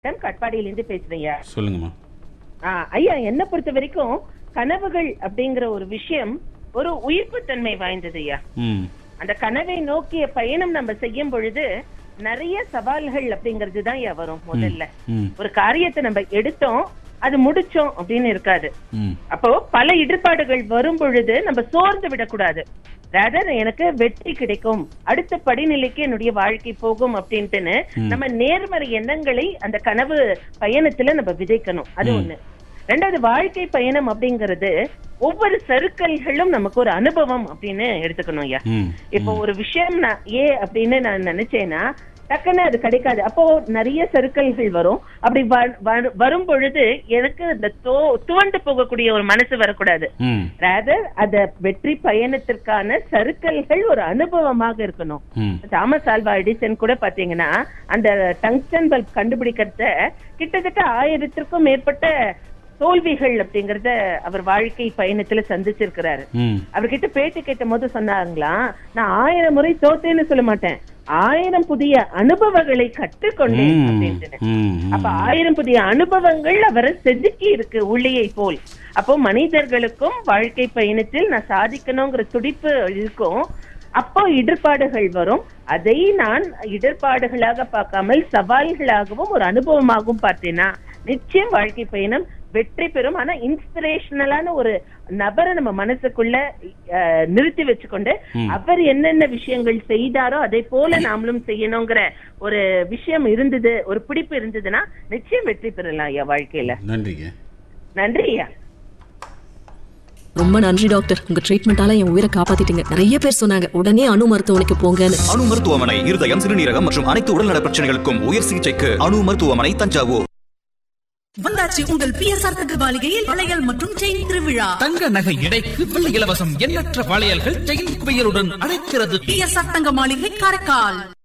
கட்பாடியிலிருந்து பேசுறேங்க சொல்லுங்கம்மா ஆ, ஐயா என்ன பொறுத்த வரைக்கும் கனவுகள் அப்படிங்கிற ஒரு விஷயம் ஒரு உயிர்ப்புத்தன்மை வாய்ந்தது ஐயா ம் அந்த கனவை நோக்கிய பயணம் நம்ம செய்யும் பொழுது நிறைய சவால்கள் அப்படிங்கிறது தான் ஐயா வரும் முதல்ல ம் ஒரு காரியத்தை நம்ம எடுத்தோம் அது முடிச்சோம் அப்படின்னு இருக்காது ம் அப்போ பல இடர்பாடுகள் வரும் பொழுது நம்ம சோர்ந்து விடக்கூடாது ரேதர் எனக்கு வெற்றி கிடைக்கும் அடுத்த படிநிலைக்கு என்னுடைய வாழ்க்கை போகும் அப்படின்ட்டுன்னு நம்ம நேர்மறை எண்ணங்களை அந்த கனவு பயணத்துல நம்ம விதைக்கணும் அது ஒண்ணு ரெண்டாவது வாழ்க்கை பயணம் அப்படிங்கிறது ஒவ்வொரு சறுக்கல்களும் நமக்கு ஒரு அனுபவம் அப்படின்னு எடுத்துக்கணும் ஐயா ம் இப்போ ஒரு விஷயம் நான் ஏ அப்படின்னு நான் நினைச்சேன்னா டக்குன்னு அது கிடைக்காது அப்போ நிறைய சறுக்கல்கள் வரும் அப்படி வ- வ- வரும் பொழுது எனக்கு இந்த தோ- துவண்டு போகக்கூடிய ஒரு மனசு வரக்கூடாது ம் ரேதர் அத வெற்றி பயணத்திற்கான சறுக்கல்கள் ஒரு அனுபவமாக இருக்கணும் ம் தாமஸ் ஆல்வா எடிசன் கூட பாத்தீங்கன்னா அந்த டங்ஸ்டன் பல்ப் கண்டுபிடிக்கிறத கிட்டத்தட்ட ஆயிரத்திற்கும் மேற்பட்ட தோல்விகள் அப்படிங்கறத அவர் வாழ்க்கை பயணத்துல சந்திச்சிருக்கிறாரு ம் அவர்கிட்ட பேட்டி கேட்ட போது சொன்னாங்களாம் நான் ஆயிரம் முறை தோத்தேன்னு சொல்ல மாட்டேன் ஆயிரம் புதிய அனுபவங்களை கற்றுக்கொண்டேன் ம் அப்படின்ட்டு ம் அப்ப ஆயிரம் புதிய அனுபவங்கள் அவரை செதுக்கி இருக்கு உள்ளையை போல் அப்போ மனிதர்களுக்கும் வாழ்க்கை பயணத்தில் நான் சாதிக்கணுங்கிற துடிப்பு இருக்கும் அப்போ இடர்பாடுகள் வரும் அதை நான் இடர்பாடுகளாக பார்க்காமல் சவால்களாகவும் ஒரு அனுபவமாகவும் பார்த்தேன்னா நிச்சயம் வாழ்க்கை பயணம் வெற்றி பெறும் ஆனா இன்ஸ்பிரேஷனலான ஒரு நபரை நம்ம மனசுக்குள்ள அஹ், நிறுத்தி வச்சுக்கொண்டு அவர் என்னென்ன விஷயங்கள் செய்தாரோ அதை போல நாமளும் செய்யணுங்கிற ஒரு விஷயம் இருந்தது ஒரு பிடிப்பு இருந்ததுன்னா நிச்சயம் வெற்றி பெறலாம் ஐயா வாழ்க்கையில நன்றிங்க நன்றி ஐயா ரொம்ப நன்றி டாக்டர் உங்க ட்ரீட்மெண்டால என் உயிரை காப்பாத்திட்டீங்க நிறைய பேர் சொன்னாங்க உடனே அணு மருத்துவமனைக்கு போங்கன்னு அணு மருத்துவமனை இருதயம் சிறுநீரகம் மற்றும் அனைத்து உடல்நல பிரச்சனைகளுக்கும் உயர் சிகிச்சைக்கு அணு மருத்துவமனை தஞ்சாவூர் வந்தாச்சு உங்கள் பிஎஸ்ஆர் தகவலிகையில் வளையல் மற்றும் செயின் திருவிழா தங்க நகை எடைக்கு வெள்ளி இலவசம் எண்ணற்ற வளையல்கள் செயின் குவியலுடன் அழைக்கிறது பிஎஸ்ஆர் தங்க மாளிகை காரைக்கால்